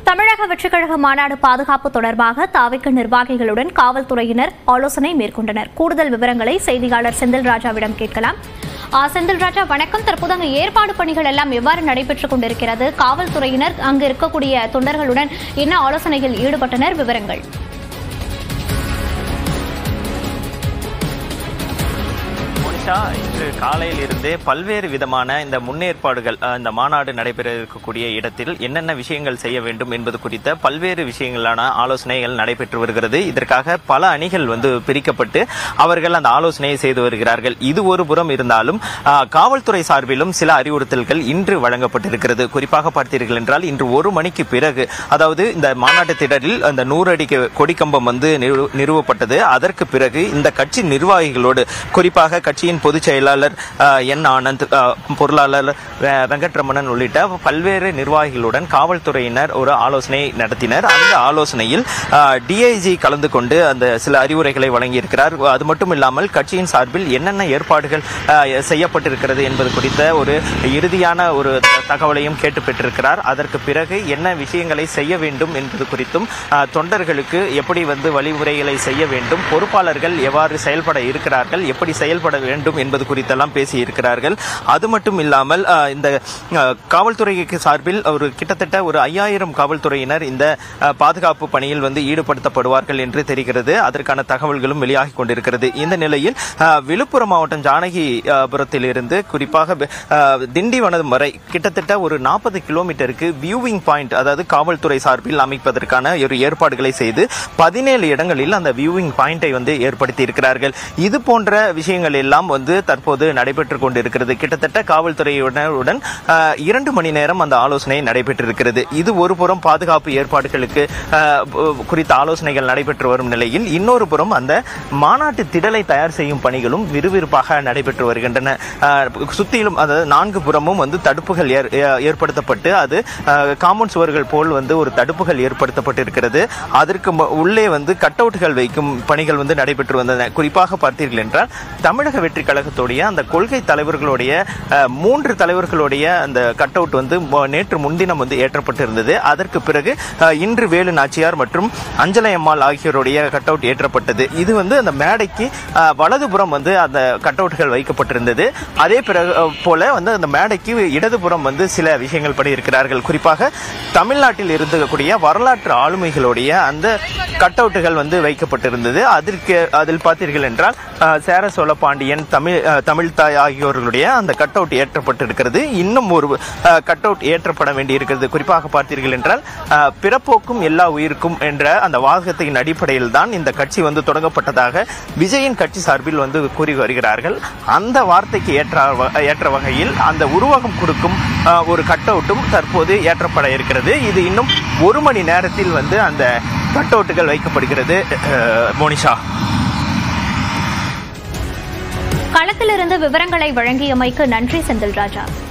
தமிழக வெற்றிக்கழக மாநாடு பாதுகாப்பு தொடர்பாக தாவிக்க நிர்வாகிகளுடன் காவல்துறையினர் ஆலோசனை மேற்கொண்டனர் கூடுதல் விவரங்களை செய்தியாளர் செந்தில் ராஜாவிடம் கேட்கலாம் ஆ, செந்தில் ராஜா வணக்கம் தற்போது அங்கு ஏற்பாடு பணிகள் எல்லாம் எவ்வாறு நடைபெற்றுக் கொண்டிருக்கிறது காவல்துறையினர் அங்கு இருக்கக்கூடிய தொண்டர்களுடன் என்ன ஆலோசனையில் ஈடுபட்டனர் விவரங்கள் மோனிஷா இன்று காலையில் இருந்தே பல்வேறு விதமான இந்த முன்னேற்பாடுகள் அஹ், இந்த மாநாடு நடைபெற இருக்கக்கூடிய இடத்தில் என்னென்ன விஷயங்கள் செய்ய வேண்டும் என்பது குறித்த பல்வேறு விஷயங்களான ஆலோசனைகள் நடைபெற்று வருகிறது இதற்காக பல அணிகள் வந்து பிரிக்கப்பட்டு அவர்கள் அந்த ஆலோசனையை செய்து வருகிறார்கள் இது ஒரு புறம் இருந்தாலும் அஹ், காவல்துறை சார்பிலும் சில அறிவுறுத்தல்கள் இன்று வழங்கப்பட்டிருக்கிறது குறிப்பாக பார்த்தீர்கள் என்றால் இன்று ஒரு மணிக்கு பிறகு அதாவது இந்த மாநாட்டு திடலில் அந்த நூறு அடி கொடிக்கம்பம் வந்து நிறு- நிறுவப்பட்டது அதற்கு பிறகு இந்த கட்சி நிர்வாகிகளோடு குறிப்பாக கட்சியின் பொதுச் செயலாளர் அஹ், என் ஆனந்த் அஹ், பொருளாளர் வெ- வெங்கட்ரமணன் உள்ளிட்ட பல்வேறு நிர்வாகிகளுடன் காவல்துறையினர் ஒரு ஆலோசனை நடத்தினர் அந்த ஆலோசனையில் டிஐஜி கலந்து கொண்டு அந்த சில அறிவுரைகளை வழங்கியிருக்கிறார் அது மட்டும் இல்லாமல் கட்சியின் சார்பில் என்னென்ன ஏற்பாடுகள் அஹ், செய்யப்பட்டிருக்கிறது என்பது குறித்த ஒரு இறுதியான ஒரு த- தகவலையும் கேட்டு பெற்றிருக்கிறார் அதற்கு பிறகு என்ன விஷயங்களை செய்ய வேண்டும் என்பது குறித்தும் அஹ், தொண்டர்களுக்கு எப்படி வந்து வழிமுறைகளை செய்ய வேண்டும் பொறுப்பாளர்கள் எவ்வாறு செயல்பட இருக்கிறார்கள் எப்படி செயல்பட வேண்டும் என்பது குறித்தெல்லாம் பேசியிருக்கிறார்கள் அது மட்டும் இல்லாமல் அஹ், இந்த அஹ், காவல்துறைக்கு சார்பில் ஒரு கிட்டத்தட்ட ஒரு ஐயாயிரம் காவல்துறையினர் இந்த அஹ், பாதுகாப்பு பணியில் வந்து ஈடுபடுத்தப்படுவார்கள் என்று தெரிகிறது அதற்கான தகவல்களும் வெளியாகி கொண்டிருக்கிறது இந்த நிலையில் அஹ், விழுப்புரம் மாவட்டம் ஜானகிபுரத்தில் இருந்து குறிப்பாக அஹ், திண்டிவனம் வரை கிட்டத்தட்ட ஒரு நாற்பது கிலோமீட்டருக்கு வியூவிங் பாயிண்ட் அதாவது காவல்துறை சார்பில் அமைப்பதற்கான ஒரு ஏற்பாடுகளை செய்து பதினேழு இடங்களில் அந்த வியூவிங் பாயிண்டை வந்து ஏற்படுத்தி இருக்கிறார்கள் இது போன்ற விஷயங்கள் எல்லாம் வந்து தற்போது நடைபெற்றுக் கொண்டிருக்கிறது கிட்டத்தட்ட காவல்துறையுடன் அஹ், இரண்டு மணி நேரம் அந்த ஆலோசனை நடைபெற்றிருக்கிறது இது ஒரு புறம் பாதுகாப்பு ஏற்பாடுகளுக்கு அஹ், குறித்த ஆலோசனைகள் நடைபெற்று வரும் நிலையில் இன்னொரு புறம் அந்த மாநாட்டு திடலை தயார் செய்யும் பணிகளும் விறுவிறுப்பாக நடைபெற்று வருகின்றன அஹ், சுத்திலும் அதாவது நான்கு புறமும் வந்து தடுப்புகள் ஏற்- ஏ- ஏற்படுத்தப்பட்டு அது காம்பவுண்ட் சுவர்கள் போல் வந்து ஒரு தடுப்புகள் ஏற்படுத்தப்பட்டிருக்கிறது அதற்கு ம- உள்ளே வந்து கட் அவுட்டுகள் வைக்கும் பணிகள் வந்து நடைபெற்று வந்தன குறிப்பாக பார்த்தீர்கள் என்றால் தமிழக வெற்றி கழகத்துடைய அந்த கொள்கை தலைவர்களுடைய அஹ், மூன்று தலைவர்களுடைய அந்த கட் அவுட் வந்து ம- நேற்று முன்தினம் வந்து ஏற்றப்பட்டிருந்தது அதற்கு பிறகு அஹ், இன்று வேலு நாச்சியார் மற்றும் அஞ்சலை அம்மாள் ஆகியோருடைய கட் அவுட் ஏற்றப்பட்டது இது வந்து அந்த மேடைக்கு அஹ், வலதுபுறம் வந்து அந்த கட் அவுட்கள் வைக்கப்பட்டிருந்தது அதே பிறகு அஹ், போல வந்து அந்த மேடைக்கு இடதுபுறம் வந்து சில விஷயங்கள் படி இருக்கிறார்கள் குறிப்பாக தமிழ்நாட்டில் இருக்கக்கூடிய வரலாற்று ஆளுமைகளுடைய அந்த கட் அவுட்டுகள் வந்து வைக்கப்பட்டிருந்தது அதற்கு அதில் பார்த்தீர்கள் என்றால் அஹ், சேர சோழ பாண்டியன் தமிழ் அஹ், தமிழ்தாய் ஆகியோர்களுடைய அந்த கட் அவுட் ஏற்றப்பட்டிருக்கிறது இன்னும் ஒரு கட் அவுட் ஏற்றப்பட வேண்டியிருக்கிறது குறிப்பாக பார்த்தீர்கள் என்றால் அஹ், பிறப்போக்கும் எல்லா உயிருக்கும் என்ற அந்த வாசகத்தின் அடிப்படையில் தான் இந்த கட்சி வந்து தொடங்கப்பட்டதாக விஜயின் கட்சி சார்பில் வந்து கூறி வருகிறார்கள் அந்த வார்த்தைக்கு ஏற்ற வ- ஏற்ற வகையில் அந்த உருவகம் கொடுக்கும் அஹ், ஒரு கட் அவுட்டும் தற்போது ஏற்றப்பட இருக்கிறது இது இன்னும் ஒரு மணி நேரத்தில் வந்து அந்த கட் அவுட்டுகள் வைக்கப்படுகிறது அஹ், மோனிஷா களத்திலிருந்து விவரங்களை வழங்கியமைக்கு நன்றி செந்தில் ராஜா